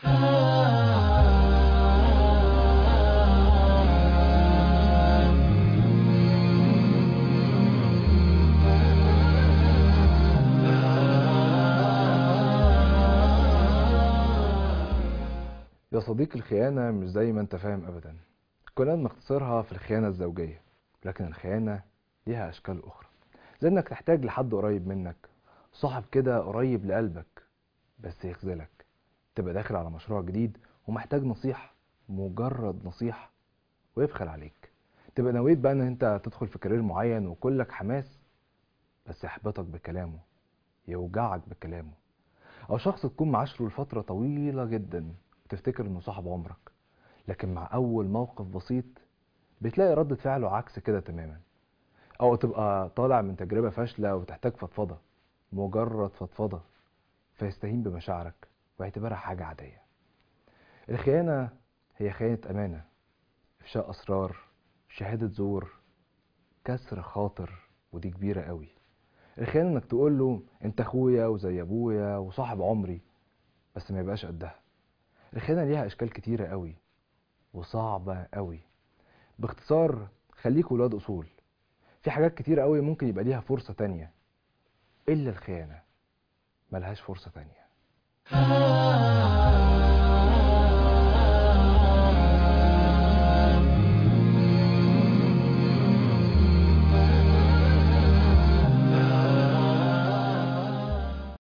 يا صديقي الخيانة مش زي ما انت فاهم ابدا كنا بنختصرها في الخيانة الزوجية لكن الخيانة ليها اشكال اخرى زي انك تحتاج لحد قريب منك صاحب كده قريب لقلبك بس يخذلك تبقى داخل على مشروع جديد ومحتاج نصيحة مجرد نصيحة ويبخل عليك تبقى نويت بقى ان انت تدخل في كارير معين وكلك حماس بس يحبطك بكلامه يوجعك بكلامه او شخص تكون معاشره لفترة طويلة جدا وتفتكر انه صاحب عمرك لكن مع اول موقف بسيط بتلاقي ردة فعله عكس كده تماما او تبقى طالع من تجربة فاشلة وتحتاج فضفضة مجرد فضفضة فيستهين بمشاعرك ويعتبرها حاجة عادية الخيانة هي خيانة أمانة إفشاء أسرار شهادة زور كسر خاطر ودي كبيرة قوي الخيانة إنك تقول له أنت أخويا وزي أبويا وصاحب عمري بس ما يبقاش قدها الخيانة ليها أشكال كتيرة قوي وصعبة قوي باختصار خليك ولاد أصول في حاجات كتيرة قوي ممكن يبقى ليها فرصة تانية إلا الخيانة ملهاش فرصة تانية